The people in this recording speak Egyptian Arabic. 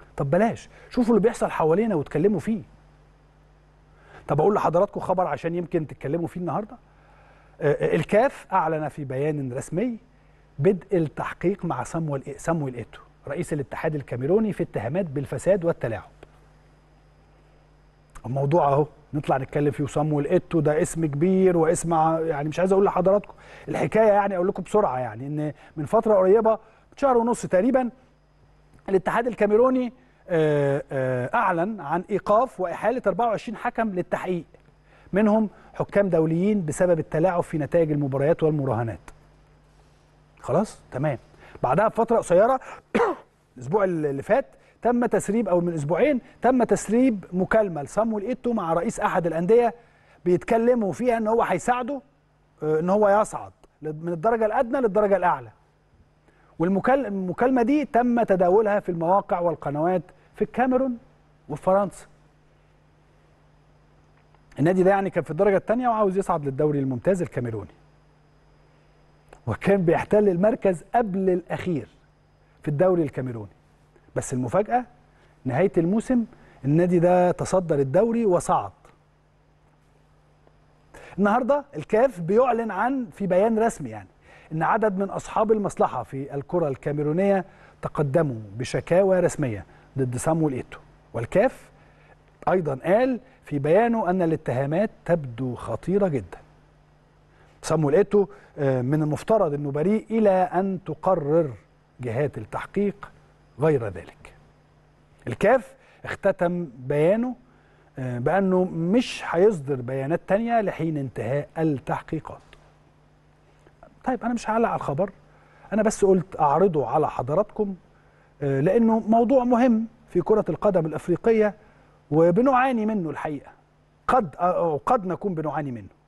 طب بلاش شوفوا اللي بيحصل حوالينا واتكلموا فيه طب اقول لحضراتكم خبر عشان يمكن تتكلموا فيه النهارده آه، الكاف اعلن في بيان رسمي بدء التحقيق مع سامويل سامويل ايتو رئيس الاتحاد الكاميروني في اتهامات بالفساد والتلاعب الموضوع اهو نطلع نتكلم فيه وصامويل ايتو ده اسم كبير واسم ع- يعني مش عايز اقول لحضراتكم الحكايه يعني اقول لكم بسرعه يعني ان من فتره قريبه شهر ونص تقريبا الاتحاد الكاميروني آه، آه، اعلن عن ايقاف واحاله 24 حكم للتحقيق منهم حكام دوليين بسبب التلاعب في نتائج المباريات والمراهنات خلاص تمام بعدها بفتره قصيره الاسبوع اللي فات تم تسريب او من اسبوعين تم تسريب مكالمه لصامويل ايتو مع رئيس احد الانديه بيتكلموا فيها ان هو هيساعده آه، ان هو يصعد من الدرجه الادنى للدرجه الاعلى والمكالمه دي تم تداولها في المواقع والقنوات في الكاميرون وفي فرنسا النادي ده يعني كان في الدرجه الثانيه وعاوز يصعد للدوري الممتاز الكاميروني وكان بيحتل المركز قبل الاخير في الدوري الكاميروني بس المفاجاه نهايه الموسم النادي ده تصدر الدوري وصعد النهارده الكاف بيعلن عن في بيان رسمي يعني ان عدد من اصحاب المصلحه في الكره الكاميرونيه تقدموا بشكاوى رسميه ضد صامويل ايتو والكاف ايضا قال في بيانه ان الاتهامات تبدو خطيره جدا صامويل ايتو آه، من المفترض انه بريء الى ان تقرر جهات التحقيق غير ذلك الكاف اختتم بيانه آه، بانه مش هيصدر بيانات تانية لحين انتهاء التحقيقات طيب انا مش هعلق على الخبر انا بس قلت اعرضه على حضراتكم آه، لانه موضوع مهم في كره القدم الافريقيه وبنعاني منه الحقيقه قد او قد نكون بنعاني منه